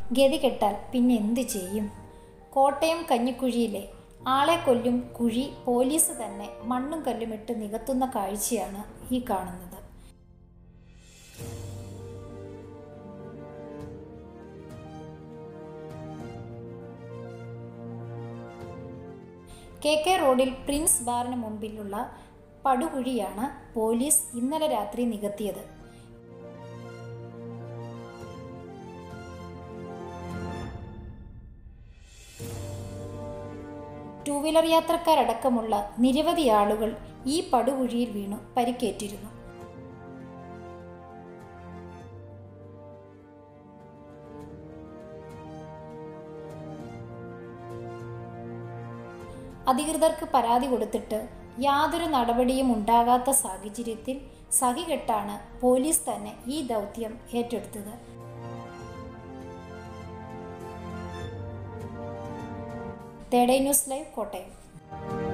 ഗതി കെട്ടാൽ പിന്നെ എന്തു ചെയ്യും കോട്ടയം കഞ്ഞിക്കുഴിയിലെ ആളെ കൊല്ലും കുഴി പോലീസ് തന്നെ മണ്ണും കല്ലുമിട്ട് നികത്തുന്ന കാഴ്ചയാണ് ഈ കാണുന്നത് കെ കെ റോഡിൽ പ്രിൻസ് ബാറിന് മുമ്പിലുള്ള പടുകുഴിയാണ് പോലീസ് ഇന്നലെ രാത്രി നികത്തിയത് ടൂ വീലർ യാത്രക്കാരടക്കമുള്ള നിരവധി ആളുകൾ ഈ പടുകുഴിയിൽ വീണു പരിക്കേറ്റിരുന്നു അധികൃതർക്ക് പരാതി കൊടുത്തിട്ട് യാതൊരു നടപടിയും ഉണ്ടാകാത്ത സാഹചര്യത്തിൽ സഹികെട്ടാണ് പോലീസ് തന്നെ ഈ ദൗത്യം ഏറ്റെടുത്തത് തേടേ ന്യൂസ് ലൈവ് കോട്ടയം